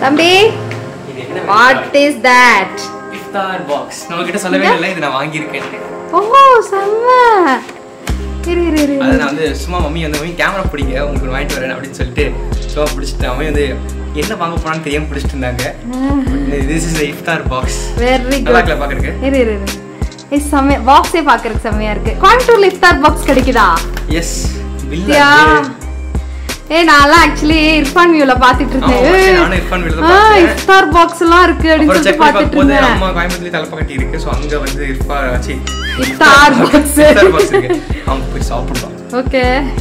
தம்பி இது என்ன what is that iftar box நம்ம கிட்ட சொல்லவே இல்லை இது நான் வாங்கியிருக்கேன் ஓ செம்ம இரு இரு இரு அதை நான் வந்து சும்மா மம்மி வந்து மம்மி கேமரா பிடிங்க உங்களுக்கு வாங்கிட்டு வரேன் அப்படின்னு சொல்லிட்டு சும்மா பிடிச்சிட்டு மம்மி வந்து என்ன வாங்க போறான்னு தெரியாம பிடிச்சிட்டு இருந்தாங்க this is iftar box very நல்லா குட் இருக்கல பாக்குறதுக்கு இரு இரு இரு ஏய் செம்ம பாக்ஸே பார்க்கறதுக்கு செம்மையா இருக்கு கோயம்புத்தூர்ல இஃப்தார் பாக்ஸ் கிடைக்குதா எஸ் யா ஏ நான்லாம் ஆக்சுவலி இர்ஃபான் வியூல பாத்துட்டு இருந்தேன் ஆமா, ஏய், நானும் இர்ஃபான் வியூல தான் ஆ, பார்த்தேன். இஃப்தார் பாக்ஸ் எல்லாம் இருக்கு அப்படின்னு அப்புறம் செக் சொல்லிட்டு பண்ணி பாத்துட்டு பார்க்கும்போது இருந்தேன் அம்மா கோயம்புத்தூர்ல தலைப்பக்கட்டி இருக்கு ஸோ அங்க வந்து இர்ஃபா சி இஃப்தார் பாக்ஸ் இஃப்தார் பாக்ஸ் இருக்கு அவங்க போய் சாப்பிடலாம் okay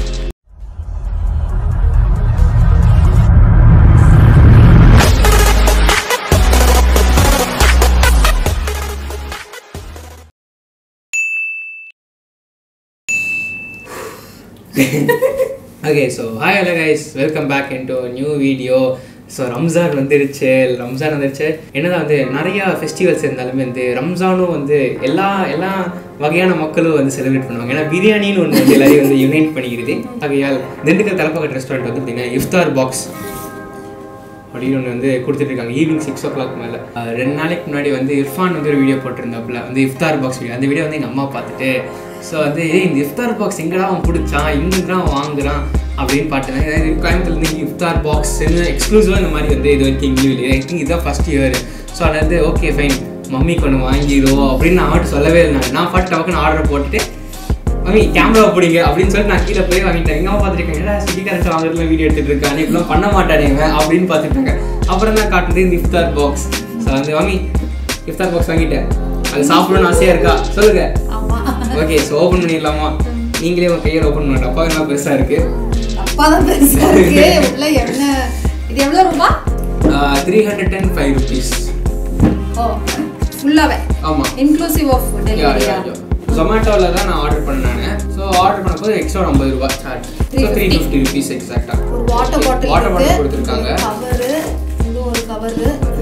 okay so hi hello guys welcome back in to new video so Ramzan வந்துருச்சு ரம்ஜான் வந்துருச்சு என்னதான் வந்து நிறைய ஃபெஸ்டிவல்ஸ் இருந்தாலுமே வந்து ரம்ஜானும் வந்து எல்லா எல்லா வகையான மக்களும் வந்து செலிப்ரேட் பண்ணுவாங்க ஏன்னா பிரியாணின்னு ஒன்று வந்து எல்லாரையும் வந்து யுனைட் பண்ணிக்கிறது ஆகையால் திண்டுக்கல் தலைப்பக்கட் ரெஸ்டாரண்ட் வந்து பார்த்தீங்கன்னா இஃப்தார் பாக்ஸ் அப்படின்னு ஒன்று வந்து கொடுத்துட்ருக்காங்க ஈவினிங் சிக்ஸ் ஓ கிளாக் மேலே ரெண்டு நாளைக்கு முன்னாடி வந்து இர்ஃபான் வந்து ஒரு வீடியோ போட்டிருந்தாப்புல வந்து இஃப்தார் பாக்ஸ் வீடியோ அந்த வீடியோ வந்து எங்கள் அம்மா பார்த்துட்டு ஸோ வந்து ஏய் இந்த இஃப்தார் பாக்ஸ் எங்கடா அவன் பிடிச்சான் இங்கே தான் வாங்குறான் அப்படின்னு பார்த்துருந்தாங்க கோயம்புத்தூர்ல இருந்து இஃப்தார் பாக்ஸ் எக்ஸ்க்ளூசிவாக இந்த மாதிரி வந்து இது வரைக்கும் எங்கேயும் இல்லை ஐ திங்க் இதுதான் ஃபஸ்ட் இயர் ஸோ அதில் வந்து ஓகே ஃபைன் மம்மிக்கு ஒன்று வாங்கிடுவோம் அப்படின்னு நான் அவன்கிட்ட சொல்லவே இல்லை நான் ஃபர்ஸ்ட் டவுக்குன்னு ஆர்டர் போட்டுட்டு மம்மி கேமரா பிடிங்க அப்படின்னு சொல்லி நான் கீழே போய் வாங்கிட்டேன் எங்க பார்த்துருக்கேன் ஏடா சிட்டி கரண்ட் வாங்குறதுல வீடியோ எடுத்துட்டு இருக்கானே இப்பெல்லாம் பண்ண மாட்டானே இவன் அப்படின்னு பார்த்துட்டாங்க அப்புறம் தான் காட்டுறது இந்த இஃப்தார் பாக்ஸ் ஸோ வந்து மம்மி இஃப்தார் பாக்ஸ் வாங்கிட்டேன் அது சாப்பிடணும்னு ஆசையா இருக்கா சொல்லுங்க ஆமா ஓகே ஸோ ஓப்பன் பண்ணிடலாமா நீங்களே உங்க கையில் ஓப்பன் பண்ண டப்பா என்ன பெருசா இருக்கு அப்பா தான் பெருசா இருக்கு உள்ள என்ன இது எவ்வளவு ரூபா three hundred and five rupees oh ஃபுல்லாவே ஆமாம் இன்க்ளூசிவ் ஆஃப் டெலிவரியா ஜொமேட்டோவில் தான் நான் ஆர்டர் பண்ணேன் ஸோ ஆர்டர் பண்ணப்போ எக்ஸ்ட்ரா ஐம்பது ரூபாய் charge so three fifty rupees எக்ஸாக்டாக ஒரு வாட்டர் பாட்டில் வாட்டர் பாட்டில் இருக்கு கொடுத்துருக்காங்க கவரு இது ஒரு கவரு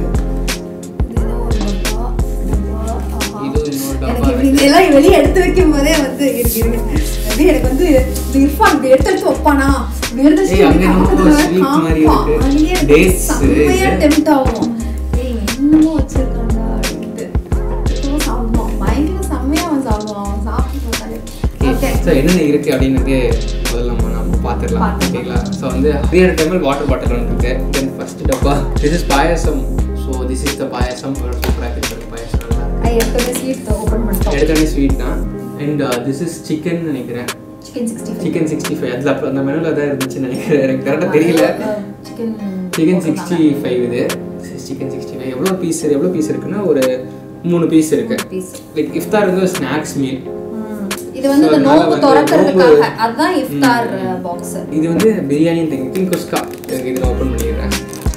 இது ஏதோ ஒரு டப்பா டப்பா, ஆஹா. இது இன்னொரு டப்பா எனக்கு இப்படி இதெல்லாம் வெளியே எடுத்து வைக்கும் போதே வந்து இருக்கு இருக்கு அப்படியே எனக்கு வந்து இந்த இர்ஃபான் இப்படி எடுத்து எடுத்து வைப்பானா இப்படி எடுத்து வச்சு ஏய், அங்க இப்படி என்னமோ காமிக்கிறவன் sweet மாதிரி காமிப்பான். இருக்கு. அங்கேயே Dates செம்மையா இது. tempt ஆகும் ஏய் என்னமோ வச்சிருக்காங்க அப்படின்ட்டு ஏதோ சாப்பிடுவான் பயங்கர செம்மையா அவன் சாப்பிடுவான் அவன் சாப்பிட்டு பார்த்தாலே ஓகே ஸோ என்னென்ன இருக்கு அப்படின்னு முதல்ல நம்ம நம்ம பார்த்துடலாம் பார்த்துடலாம். ஓகேங்களா ஸோ வந்து three hundred ML water bottle ஒன்று இருக்கு தென் ஃபர்ஸ்ட் டப்பா this is payasam so this is the payasam சூப்பராக இருக்கு பாயாசம் நல்லா இருக்கு எடுத்தோடனே ஸ்வீட் ஓப்பன் பண்ணிட்டோம் எடுத்தோடனே ஸ்வீட் தான் அண்ட் திஸ் இஸ் சிக்கன் நினைக்கிறேன் chicken sixty chicken sixty five அதில் அப்புறம் அந்த மெனுவில் தான் இருந்துச்சுன்னு நினைக்கிறேன் எனக்கு கரெக்டாக தெரியல சிக்கன் சிக்கன் சிக்ஸ்டி ஃபைவ் இது சிக்கன் சிக்ஸ்டி ஃபைவ் எவ்வளோ பீஸ் எவ்வளோ பீஸ் இருக்குன்னா ஒரு மூணு பீஸ் இருக்கு பீஸ் லைக் இஃப்தார் வந்து ஸ்நாக்ஸ் மீல் இது வந்து So, இந்த அதனால நோம்பு வந்து திறக்கிறதுக்காக நோம்பு- அதுதான் இஃப்தார் பாக்ஸ் இது வந்து பிரியாணி திங்கிங் குஸ்கா எனக்கு இதில் ஓப்பன் பண்ணிடுறேன்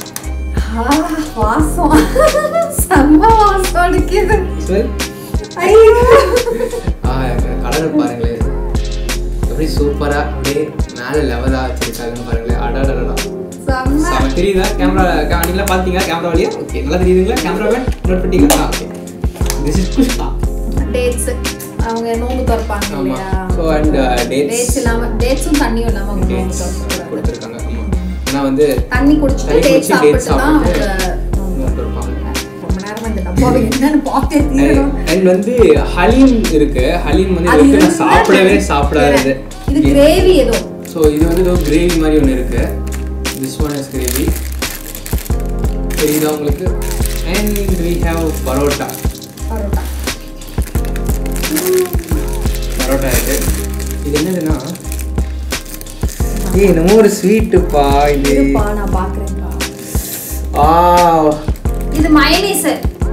வாசம் செம்ம வாசம் அடிக்குது சார் ஐயோ ஆ கலரை பாருங்களேன் எப்படி சூப்பராக அப்படியே மேலே லெவலாக வச்சிருக்காங்கன்னு பாருங்களேன் அடாடா செம்ம செம தெரியுதா கேமரா நீங்களா பார்த்தீங்களா கேமரா வழியா ஓகே நல்லா தெரியுதுங்களா கேமரா வேன் நோட் பண்ணிட்டீங்களா okay this is kushka dates அவங்க நோம்பு திறப்பாங்க ஆமாம் இல்லையா ஸோ அண்ட் டேட்ஸ் டேட்ஸ் இல்லாம டேட்ஸும் தண்ணியும் இல்லாம அவங்க நோம்பு திறக்கக்கூடாது கொடுத்துருக்காங்க ஆமாம் ஏன்னா வந்து தண்ணி குடிச்சிட்டு தண்ணி டேட்ஸ் குடிச்சு dates சாப்பிட்டு தான் சாப்பிட்டு அவங்க நோம்பு நோன்பு திறப்பாங்க. ரொம்ப நேரமா இந்த டப்பாவை என்னன்னு பார்த்தே தீரணும் அண்ட் வந்து ஹலீம் இருக்கு ஹலீம் வந்து அது இது வரைக்கும் நான் இருந்தா சாப்பிடவே எனக்கு சாப்பிடாதது இது கிரேவி ஏதோ ஸோ இது வந்து ஏதோ கிரேவி மாதிரி ஒன்று இருக்கு திஸ் ஒன் இஸ் கிரேவி தெரியுதா உங்களுக்கு and we have parotta parotta parotta இருக்கு இது என்னதுன்னா ஏய் என்னமோ ஒரு ஸ்வீட்டுப்பா இது இருப்பா நான் பாக்குறேன்ப்பா ஆ இது மயனீஸ்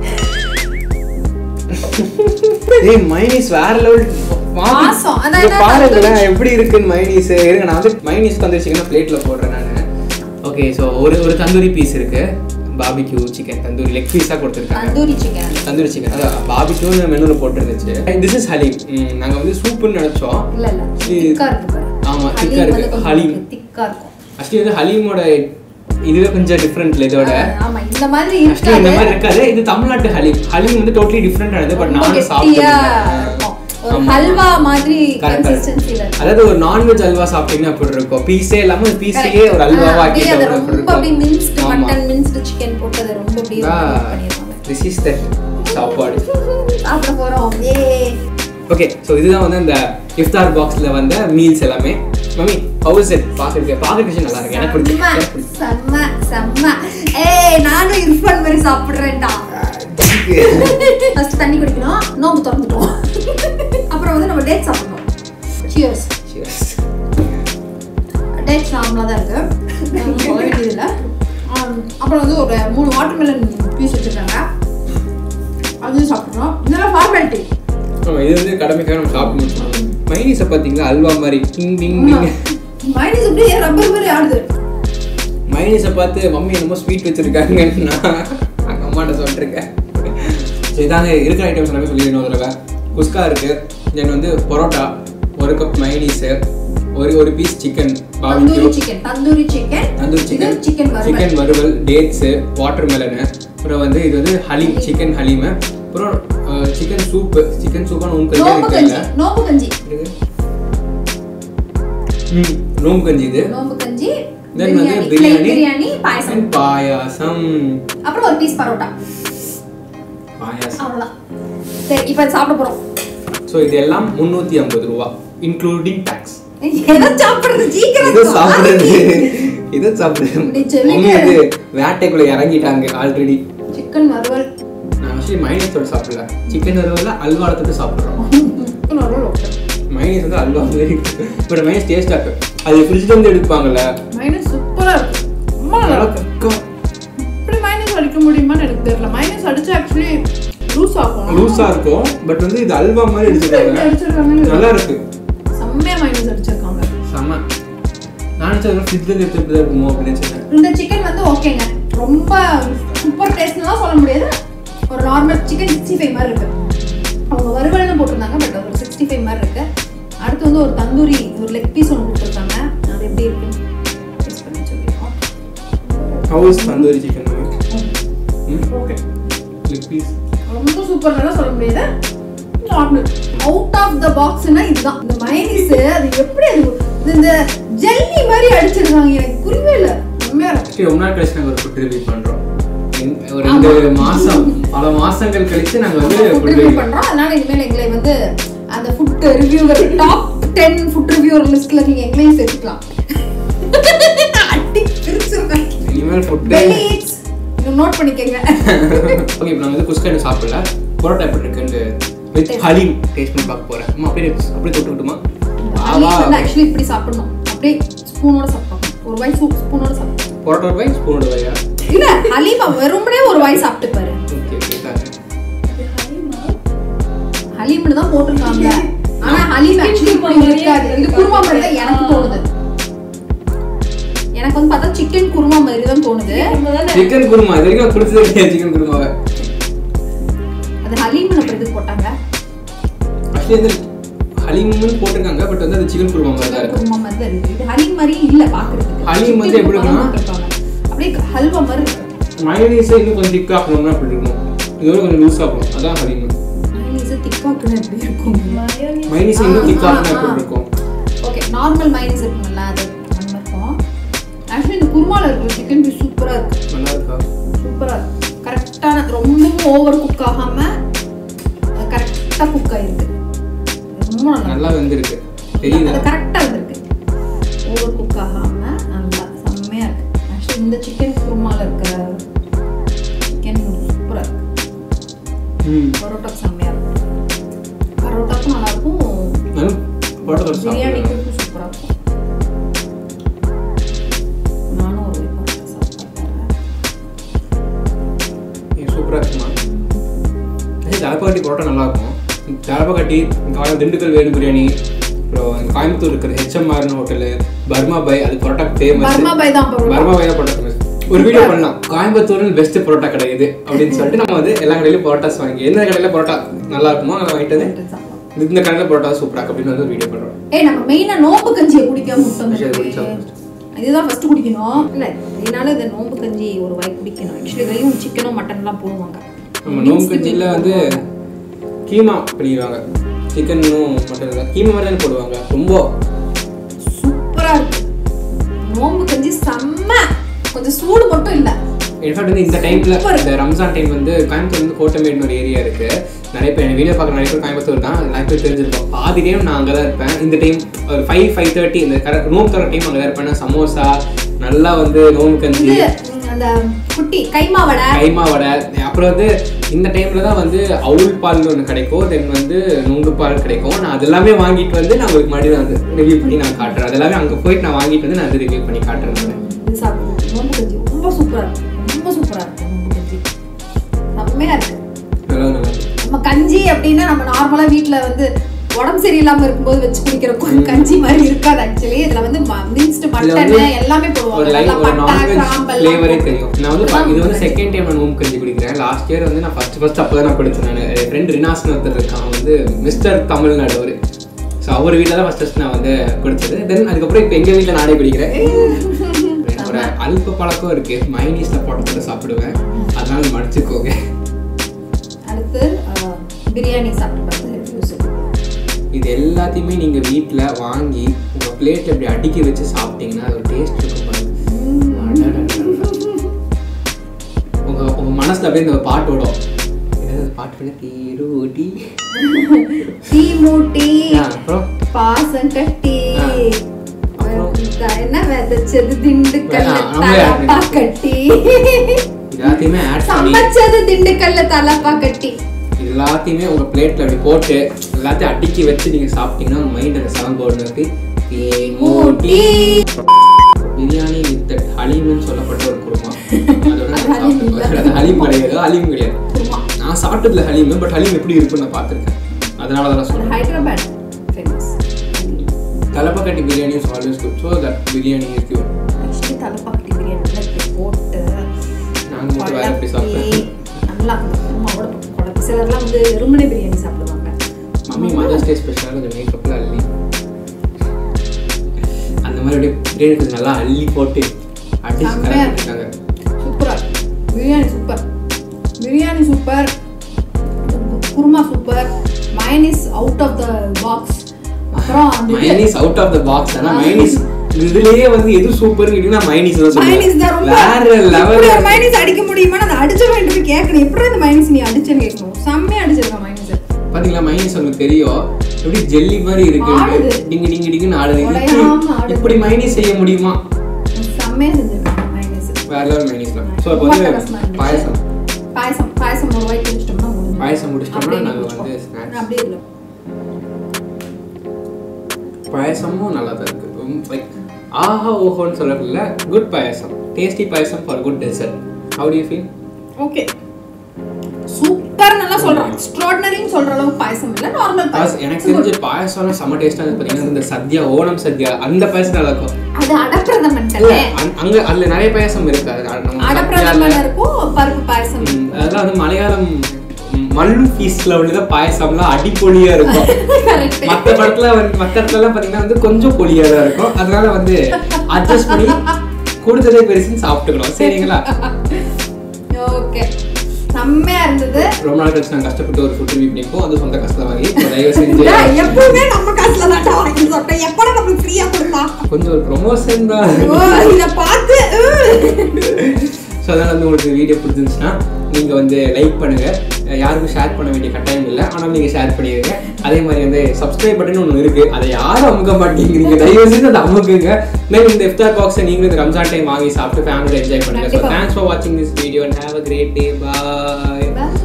ஏய் மைனீஸ் வேற லெவல் வாசம். அதான் என்ன பாருங்களேன் தந்தூரி எப்படி இருக்குன்னு மைனீஸ் இருங்க நான் வந்து மைனீஸ் வந்து சிக்கன் பிளேட்ல போடுறேன் நான் ஓகே ஸோ ஒரு ஒரு தந்தூரி பீஸ் இருக்கு பாபிக்யூ சிக்கன் தந்தூரி லெக் பீஸாக கொடுத்துருக்காங்க தந்தூரி சிக்கன் தந்தூரி சிக்கன் அதான் பாபிக்யூன்னு மெனுவில் போட்டுருந்துச்சு திஸ் இஸ் ஹலீம் நாங்கள் வந்து சூப்புன்னு நினச்சோம் இல்ல இல்ல இது- திக்கா இருக்கு பாரு ஆமா, ஹலீம் திக்கா இருக்கு. வந்து கொஞ்சம் ஹலீம். திக்கா இருக்கும் ஆக்சுவலி வந்து ஹலீமோட இதுவே கொஞ்சம் டிஃப்ரெண்ட்ல இதோட ஆமா இந்த மாதிரி ஆக்சுவலி இந்த மாதிரி இருக்காது இருக்காது இது தமிழ்நாட்டு ஹலீம் ஹலீம் வந்து டோட்டலி டிஃப்ரெண்டானது பட் ரொம்ப நானும் கெட்டியா சாப்பிட்டேன் இருக்கும் ஒரு ஆமா. ஹல்வா மாதிரி Correct, correct. கன்சிஸ்டன்சில அதாவது ஒரு நான்வெஜ் அல்வா சாப்பிட்டீங்கன்னா அப்படி இருக்கும் பீஸே இல்லாம பீஸையே ஒரு அல்வாவா ஆக்கி அப்படியே அதை அப்படி ரொம்ப அப்படியே மின்ஸ்டு இருக்கும் ஆமா மட்டன் மின்ஸ்டு சிக்கன் போட்டு அதை ரொம்ப அப்படியே பண்ணிடுவாங்க திஸ் இஸ் த சாப்பாடு சாப்பிட போறோம் ஏ ஓகே ஸோ இதுதான் வந்து அந்த இஃப்தார் பாக்ஸ்ல வந்த மீல்ஸ் எல்லாமே மம்மி ஹவுஸ் இட் பார்க்கறதுக்கு பார்க்கறதுக்கு நல்லா இருக்கு எனக்கு பிடிக்கும் எனக்கு பிடிக்கும். செம்ம செம்ம ஏய் நானும் இர்ஃபான் மாதிரி சாப்பிடுறேன்டா ஃபர்ஸ்ட் தண்ணி குடிக்கணும் நோம்பு திறந்துட்டோம் அப்புறம் வந்து நம்ம டேட் சாப்பிடணும் சியர்ஸ் Cheers. டேட் நார்மலாக தான் இருக்கு நம்ம சொல்ல வேண்டியதில்லை ஆம், அப்புறம் வந்து ஒரு மூணு வாட்டர் மெலன் பீஸ் வச்சிருக்காங்க அதையும் சாப்பிட்றோம் இதெல்லாம் ஃபார்மாலிட்டி ஆமா இது வந்து கடமைக்காக நம்ம சாப்பிடணும் மைனீஸை பார்த்தீங்களா அல்வா மாதிரி டிங் டிங் டிங் மைனஸ் அப்படியே ரப்பர் மாதிரி ஆடுது மைனீஸை பார்த்து மம்மி என்னமோ ஸ்வீட் வச்சிருக்காங்கன்னு நான் அங்க அம்மாட்ட சொல்லிருக்கேன் ஸோ இதாங்க இருக்கிற ஐட்டம்ஸ் எல்லாமே சொல்லிடணும் தடவை குஸ்கா இருக்கு தென் வந்து பரோட்டா ஒரு கப் மைனீஸு ஒரு ஒரு piece chicken tandoori barbecue chicken tandoori chicken tandoori chicken chicken வறுவல் சிக்கன் வறுவல் டேட்ஸு வாட்டர் மெலனு அப்புறம் வந்து இது வந்து ஹலீம் சிக்கன் ஹலீமு அப்புறம் சிக்கன் சூப்பு சிக்கன் சூப்பான உங்களுக்கு நோம்பு எனக்கு கஞ்சி தெரியல நோம்பு கஞ்சி இது. ம் நோம்பு கஞ்சி இது நோம்பு கஞ்சி தென் வந்து biryani plain biryani biryani payasam and பாயாசம் அப்புறம் ஒரு பீஸ் பரோட்டா பாயாசம் அவ்வளவுதான் சரி இப்போ சாப்பிட போறோம் ஸோ இது எல்லாம் முந்நூற்றி ஐம்பது ரூபா இன்க்ளூடிங் டேக்ஸ் எதை சாப்பிடுறது சீக்கிரம் இதை சொல்லு. சாப்பிடுறது இதை சாப்பிடுறது இப்படி சொல்லிட்டு- மம்மி இது வேட்டைக்குள்ள இறங்கிட்டாங்க ஆல்ரெடி சிக்கன் வறுவல் நான் ஆக்சுவலி மைனஸோட சாப்பிடல சிக்கன் வறுவல அல்வா எடுத்துட்டு சாப்பிட்றோம் சிக்கன் வறுவல் ஓகே மைனஸ் வந்து அல்வா மாதிரி இருக்கு பட் மைனஸ் டேஸ்டாக இருக்கு அது ஃப்ரிட்ஜ்ல இருந்து எடுப்பாங்கல்ல மைனஸ் சூப்பரா இருக்கு ரொம்ப நல்லா நல்லா இருக்கு திக்கா இப்படி மைனஸ் அடிக்க முடியுமான்னு எனக்கு தெரியல மைனஸ் அடிச்சு ஆக்சுவலி லூஸ் ஆகும் லூஸா இருக்கும் பட் வந்து இது அல்வா மாதிரி அடிச்சிருக்காங்க அடிச்சிருக்காங்க நல்லா இருக்கு செம்மையா மைனஸ் அடிச்சிருக்காங்க செம்ம நான் நினைச்சது ஃப்ரிட்ஜ்ல இருந்து எடுத்துட்டு தான் இருக்குமோ அப்படின்னு நினைச்சேன் இந்த சிக்கன் வந்து ஓகேங்க ரொம்ப சூப்பர் டேஸ்ட்லாம் சொல்ல முடியாது ஒரு நார்மல் சிக்கன் சிக்ஸ்டி ஃபைவ் மாதிரி இருக்கு அவங்க வறுவல்னு போட்டிருந்தாங்க பட் ஒரு சிக்ஸ்டி ஃபைவ் மாதிரி இருக்கு அடுத்து வந்து ஒரு தந்தூரி ஒரு லெக் பீஸ் ஒன்று கொடுத்துருக்காங்க அது எப்படி இருக்குன்னு டேஸ்ட் பண்ணி சொல்லிடுவோம் house tandoori chicken okay leg piece ரொம்ப சூப்பர்லாம் சொல்ல முடியாது நார்மல் அவுட் ஆஃப் த பாக்ஸ்னா இதுதான் இந்த மைனீஸ் அது எப்படி அது இது இந்த ஜெல்லி மாதிரி அடிச்சிருக்காங்க எனக்கு புரியவே இல்லை உண்மையா இருக்கு. ஆக்சுவலி ரொம்ப நாள் கழிச்சு நாங்கள் ஒரு ஃபுட் ரிவ்யூ பண்ணுறோம் ஒரு ரெண்டு மாசம் பல மாசங்கள் கழிச்சு நாங்கள் வந்து ஃபுட் ஃபுட் ரிவ்யூ ரிவ்யூ பண்றோம் அதனால இனிமேல் எங்களை வந்து அந்த food reviewer top ten food reviewer லிஸ்ட்ல நீங்க எங்களையும் சேர்த்துக்கலாம் அடி பிரிச்சிருக்கேன் இனிமேல் ஃபுட்டு பெல்லி ஈட்ஸ் நோட் பண்ணிக்கங்க ஓகே இப்போ நான் வந்து குஸ்கா இன்னும் சாப்பிடல பரோட்டா எப்படி இருக்குன்னு வித் ஹலீம் டேஸ்ட் பண்ணி பார்க்க போகிறேன் அம்மா அப்படியே அப்படியே தொட்டு விட்டுமா அலி வந்து ஆக்சுவலி இப்படி சாப்பிடணும் அப்படியே ஸ்பூனோட சாப்பிடணும் ஒரு வாய் சூப் ஸ்பூனோட சாப்பிடணும் பரோட்டா ஒரு வாய் ஸ்பூனோட வாயா இல்ல ஹலீமா வெறுமனே ஒரு வாய் சாப்பிட்டு பாரு ஓகே ஓகே தாங்க ஹலீம்னு தான் போட்டிருக்காங்க ஆனா ஹலீம் ஆக்சுவலி இப்படி இருக்காது இது குருமா மாதிரி தான் எனக்கு தோணுது எனக்கு வந்து பார்த்தா சிக்கன் குருமா மாதிரி தான் தோணுது சிக்கன் குருமா இது வரைக்கும் குடிச்சதே கிடையாது சிக்கன் குருமாவை அது ஹலீம்னு அப்புறம் இது போட்டாங்க ஆக்சுவலி வந்து ஹலீம்னு போட்டிருக்காங்க பட் வந்து அது சிக்கன் குருமா மாதிரி தான் இருக்கு குருமா மாதிரி தான் இருக்கு இது ஹலீம் மாதிரி இல்ல பாக்குறதுக்கு ஹலீம் வந்து எப்படி இருக்குன்னா? போட்டிருக்காங்க. அப்படியே ஹல்வா மாதிரி இருக்கு மயனீஸை இன்னும் கொஞ்சம் திக்காக ஆக்கணும்னா அப்படி இருக்கும் இதோட கொஞ்சம் லூஸாக ஆகணும் அதான் ஹலீம் மைனீஸ் திக்காக்குன்னு எப்படி இருக்கும் மைனீஸை இன்னும் திக்காக ஆக்கணும் எப்படி இருக்கும் ஓகே நார்மல் மைனீஸ் இருக்கும்ல அது அந்த மாதிரி இருக்கும் ஆக்சுவலி இந்த குருமால இருக்கிற சிக்கன் பீஸ் சூப்பரா இருக்கு நல்லா இருக்கா சூப்பரா இருக்கு கரெக்டான ரொம்பவும் ஓவர் குக் ஆகாம கரெக்டா குக் ஆயிருக்கு ரொம்ப நல்லா நல்லா வெந்திருக்கு தெரியுது அது கரெக்டா வந்திருக்கு ஓவர் குக் ஆகாம நல்லா செம்மையா இருக்கு ஆக்சுவலி இந்த சிக்கன் குருமால இருக்கிற சிக்கன் சூப்பரா இருக்கு ம் பரோட்டா செம்மையா இருக்கும் பரோட்டாக்கும் நல்லா இருக்கும் நானும் பரோட்டா தொட்டு சாப்பிடுறேன் பிரியாணிக்கும் சூப்பரா இருக்கும் நானும் ஒரு பரோட்டா சாப்பிட்டேன் சூப்பராக இருக்குமா அதே தலப்பாக்கட்டி பரோட்டா நல்லா இருக்கும் தலப்பாக்கட்டி காலம் திண்டுக்கல் வேலு பிரியாணி அப்புறம் இங்க கோயம்புத்தூர் இருக்கிற ஹெச்எம்ஆர்னு ஹோட்டலு பர்மா பை அது பரோட்டா ஃபேமஸ் பர்மா பாய் தான் பரோட்டா பர்மா பை தான் பரோட்டா ஃபேமஸ் ஒரு வீடியோ பண்ணலாம் கோயம்புத்தூரில் பெஸ்ட் பரோட்டா கடை இது அப்படின்னு சொல்லிட்டு நம்ம வந்து எல்லா கடையிலும் பரோட்டாஸ் வாங்கி எந்த கடையில் பரோட்டா நல்லா இருக்குமோ அதை வாங்கிட்டு வந்து சாப்பிடலாம். இந்த கடையில் பரோட்டா சூப்பராக இருக்கு அப்படின்னு வந்து வீடியோ பண்ணுறோம் ஏய் நம்ம மெயினா நோம்பு கஞ்சியை குடிக்காம சரி, குடிச்சா விட்டோம் இதுதான் ஃபர்ஸ்ட் குடிக்கணும் இல்ல இதனால இந்த நோம்பு கஞ்சி ஒரு வாய் குடிக்கணும் ஆக்சுவலி வெறும் சிக்கனும் மட்டன்லாம் போடுவாங்க நம்ம நோம்பு கஞ்சியில் வந்து கீமா பண்ணிடுவாங்க சிக்கனும் மட்டன் இல்லை கீமை மாதிரி தானே போடுவாங்க ரொம்ப சூப்பரா இருக்கு நோம்பு கஞ்சி செம்ம கொஞ்சம் சூடு மட்டும் இல்ல இன்ஃபேக்ட் வந்து இந்த டைம்ல Super. இந்த ரம்ஜான் டைம் வந்து கோயம்புத்தூர் வந்து கோட்டமேடுன்னு ஒரு ஏரியா இருக்கு நிறைய பேர் வீடியோ பார்க்குற நிறைய பேர் கோயம்புத்தூர் தான் நிறைய பேர் தெரிஞ்சிருக்கோம் பாதி டைம் நான் அங்கே தான் இருப்பேன் இந்த டைம் ஒரு ஃபைவ் ஃபைவ் தேர்ட்டி இந்த கரெக்ட் நோம்பு தர டைம் அங்கே தான் இருப்பேன் சமோசா நல்லா வந்து நோம்பு கஞ்சி இது ம், அந்த குட்டி கைமா வடை கைமா வடை அப்புறம் வந்து இந்த டைம்ல தான் வந்து அவுள் பால்னு ஒன்று கிடைக்கும் தென் வந்து நுங்கு பால் கிடைக்கும் நான் அதெல்லாமே வாங்கிட்டு வந்து நான் உங்களுக்கு மறுபடியும் வந்து ரிவ்யூ பண்ணி நான் காட்டுறேன் அதெல்லாமே அங்கே போயிட்டு நான் வாங்கிட்டு வந்து நான் வந்து ரிவ்யூ பண்ணி காட்டுறேன் நான் இது சாப்பிடுவோம் நோம்பு கஞ்சி ரொம்ப சூப்பரா இருக்கு ரொம்ப சூப்பரா இருக்கு நோம்பு கஞ்சி செம்மையா இருக்கு நல்லா நல்லா இருக்கு. நம்ம கஞ்சி அப்படின்னா நம்ம நார்மலா வீட்ல வந்து உடம்பு சரியில்லாம இருக்கும்போது வச்சு குடிக்கிற கொ- கஞ்சி மாதிரி இருக்காது ஆக்சுவலி இதுல வந்து மின்ஸ்டு இதுல மட்டன் வந்து எல்லாமே ஒரு போடுவாங்க லைட் நல்லா ஒரு பட்டை நான்வெஜ் கிராம்பு ஃப்ளேவரே எல்லாம் தெரியும் நான் வந்து பா- இது வந்து செகண்ட் டைம் நான் நோம்பு கஞ்சி குடிக்கிறேன் லாஸ்ட் இயர் வந்து நான் ஃபர்ஸ்ட் ஃபர்ஸ்ட் அப்போ தான் நான் குடிச்சேன் நான் என் ஃப்ரெண்ட் ரினாஸ்னு ஒருத்தர் இருக்கான் அவன் வந்து மிஸ்டர் தமிழ்நாடு அவர் ஸோ அவர் வீட்டில் தான் ஃபர்ஸ்ட் ஃபர்ஸ்ட் நான் வந்து குடிச்சது தென் அதுக்கப்புறம் இப்போ எங்கள் வீட்டில் நானே குடிக்கிறேன் எனக்கு ஒரு அல்ப பழக்கம் இருக்கு மைனீஸில் போட்டு போட்டு சாப்பிடுவேன் அதனால மடிச்சுக்கோங்க அடுத்து அஹ், பிரியாணி சாப்பிட்டு பார்த்து review சொல்லுங்க. இது எல்லாத்தையுமே நீங்கள் வீட்டில் வாங்கி உங்கள் பிளேட்டில் இப்படி அடுக்கி வச்சு சாப்பிட்டீங்கன்னா அது ஒரு டேஸ்ட் இருக்கும் பாருங்க அடடடடட. உங்க உங்க மனசுல அப்படியே இந்த பாட்டு ஓடும் என்னது அந்த பாட்டு பண்ண தீரூட்டி டீ மூட்டி அப்புறம் பாசம் கட்டி ஆ. அப்புறம்? அஹ், என்ன விதைச்சது திண்டுக்கல்ல ஆ, நம்மளே add தலப்பா பண்ணி. கட்டி எல்லாத்தையுமே ஆட் பண்ணி சமைச்சது திண்டுக்கல்ல தலப்பா கட்டி இது எல்லாத்தையுமே உங்க பிளேட்ல அப்படி போட்டு எல்லாத்தையும் அடுக்கி வச்சு நீங்க சாப்பிட்டீங்கன்னா உங்க மைண்ட் அந்த சவுண்ட் போர்டு இருக்கு தீமூட்டி பிரியாணி வித் ஹலீம்னு சொல்லப்பட்ட ஒரு குருமா அதோட நான் அது ஹலீம் இல்ல. சாப்பிட்டேன். அது ஹலீம் கிடையாது ஹலீம் கிடையாது குருமா நான் சாப்பிட்டதுல ஹலீம் பட் ஹலீம் எப்படி இருக்குன்னு நான் பார்த்துருக்கேன் அதனால தான் நான் அது சொல்றேன் Hyderabad famous Thalappakatti biryani is always good so that biryani is good actually Thalappakatti biryani இப்படி போட்டு நாங்க மட்டும் வேற எப்படி சாப்பிட்டேன் குழப்பி, நல்லா அந்த குருமாவோட போட்டு குழப்பி சிலர்லாம் வந்து வெறுமனே பிரியாணி சாப்பிடுவாங்க மம்மி மதர்ஸ் டே ஸ்பெஷலாக கொஞ்சம் மேக்கப்பில் அள்ளி அந்த மாதிரி அப்படியே பிரியாணி கொஞ்சம் நல்லா அள்ளி போட்டு அடிச்சு செம்மையா கலந்துருக்காங்க சூப்பரா biryani super biryani super kurma super minus out of the box அப்புறம் அந்த இது- mayonnaise out of the box ஆனால் மைனீஸ் இதுலயே வந்து எது சூப்பர் கேட்டீங்கன்னா மைனீஸ் தான் மைனஸ் தான் சொல்லுவேன் ரொம்ப வேற இப்படி லெவல் ஒரு மைனஸ் அடிக்க முடியுமா அதை அடிச்ச வேண்டும் கேட்கணும் எப்படி இந்த மைனஸ் நீ அடிச்சேன்னு கேட்கணும் செம்மையா அடிச்சிருக்க மைனஸ் பாத்தீங்களா மைனீஸ் உங்களுக்கு தெரியும் எப்படி ஜெல்லி மாதிரி இருக்கு ஆடுது. டிங்கு டிங்கு டிங்குன்னு ஆடுது உடையாம இப்படி- ஆடுது. இப்படி மைனீஸ் செய்ய முடியுமா செம்மையா செஞ்சிருக்காங்க மைனஸ் வேற லெவல் மைனீஸ்லாம் ஸோ இப்போ ரொம்ப வந்து ரசமா இருந்துச்சு. பாயசம் பாயசம் பாயசம் ஒரு வாய் குடிச்சிட்டோம்னா முடிஞ்சுது. பாயசம் முடிச்சிட்டோம்னா அப்படியே நாங்க குடிச்சுக்கோ. வந்து snacks. அப்படியே இல்லை பாயசமும் நல்லா தான் இருக்கு லைக் ஆஹா ஓஹோன்னு சொல்லல good payasam tasty payasam for good dessert how do you feel okay super நல்லா சொல்றோம் எக்ஸ்ட்ராடினரின்னு சொல்ற அளவுக்கு பாயசம் இல்ல நார்மல் பாயசம் எனக்கு தெரிஞ்ச பாயசம்லாம் செம்ம டேஸ்ட்டாக இருக்கு பார்த்தீங்கன்னா இந்த சத்யா ஓணம் சத்யா அந்த பாயசம் நல்லா இருக்கும் அது அடப்பிரதமன் இல்ல தானே அங்க- அங்க அதுல நிறைய பாயசம் இருக்கு அது நம்ம அடப்பிரதமன் சத்யால- இருக்கும் பருப்பு பாயசம் ம், அதெல்லாம் வந்து மலையாளம் ம், மல்லு ஃபீஸ்ல உள்ள பாயசம்லாம் அடிப்பொலியா இருக்கும் Correct. மத்த படத்துல வந்து மத்த இடத்துல எல்லாம் பாத்தீங்கன்னா வந்து கொஞ்சம் பொலியா தான் இருக்கும் அதனால வந்து அட்ஜஸ்ட் பண்ணி கொடுத்ததே பெருசுன்னு சாப்பிட்டுக்கணும் சரிங்களா ஓகே செம்மையா இருந்தது ரொம்ப நாள் கழிச்சு நான் கஷ்டப்பட்டு ஒரு ஃபுட் ரிவ்யூ பண்ணிப்போம் அது சொந்த கஷ்டம் வாங்கி இப்ப தயவு செஞ்சு ஏய், எப்பவுமே நம்ம காசுல தான் வாங்கி சாப்பிட்டேன் எப்பட நம்மளுக்கு ஃப்ரீயா கொடுக்கலாம் கொஞ்சம் ஒரு ப்ரொமோஷன் தான் ஓ இத பார்த்து ஸோ அதனால் வந்து உங்களுக்கு வீடியோ பிடிச்சிருந்துச்சுன்னா நீங்கள் வந்து லைக் பண்ணுங்கள் யாருக்கும் ஷேர் பண்ண வேண்டிய கட்டாயம் இல்லை ஆனால் நீங்கள் ஷேர் பண்ணிடுங்க அதே மாதிரி வந்து சப்ஸ்கிரைப் பட்டன் ஒன்று இருக்குது அதை யாரும் அமுக்க மாட்டேங்கிறீங்க தயவு செஞ்சு அதை அமுக்குங்க மேலும் இந்த இஃப்தார் பாக்ஸை நீங்களும் இந்த ரம்ஜான் டைம் வாங்கி சாப்பிட்டு ஃபேமிலியோட என்ஜாய் பண்ணுங்கள் ஸோ கண்டிப்பா. தேங்க்ஸ் ஃபார் வாட்சிங் this video and have a great day bye Bye.